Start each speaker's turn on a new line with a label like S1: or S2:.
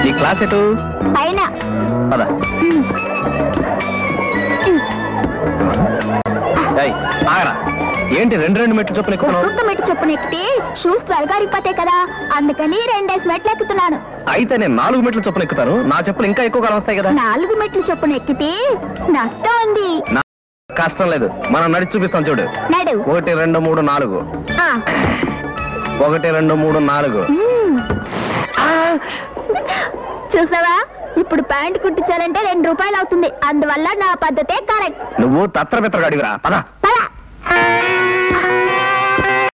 S1: నీ క్లాస్ ఎటు
S2: పైన
S1: పద ఏయ్, ఆగరా ఏంటి రెండు రెండు మెట్లు చొప్పున ఎక్కుతున్నావు
S2: ఒక్కొక్క మెట్టు చొప్పున ఎక్కితే షూస్ త్వరగా అరిగిపోతాయి కదా అందుకని రెండేసి మెట్లు ఎక్కుతున్నాను
S1: అయితే నేను నాలుగు మెట్లు చొప్పున ఎక్కుతాను నా చెప్పులు ఇంకా ఎక్కువ కాలం వస్తాయి కదా
S2: నాలుగు మెట్లు చొప్పున ఎక్కితే నష్టం ఉంది
S1: నా కష్టం లేదు మనం నడిచి చూపిస్తాం చూడు
S2: నడు
S1: ఒకటి రెండు మూడు నాలుగు
S2: ఆ.
S1: ఒకటి రెండు మూడు నాలుగు
S2: మ్మ్. చూసావా ఇప్పుడు ప్యాంట్ కుట్టించాలంటే రెండు రూపాయలు అవుతుంది అందువల్ల నా పద్ధతే కరెక్ట్
S1: నువ్వు తత్ర పిత్ర అడిగిరా పద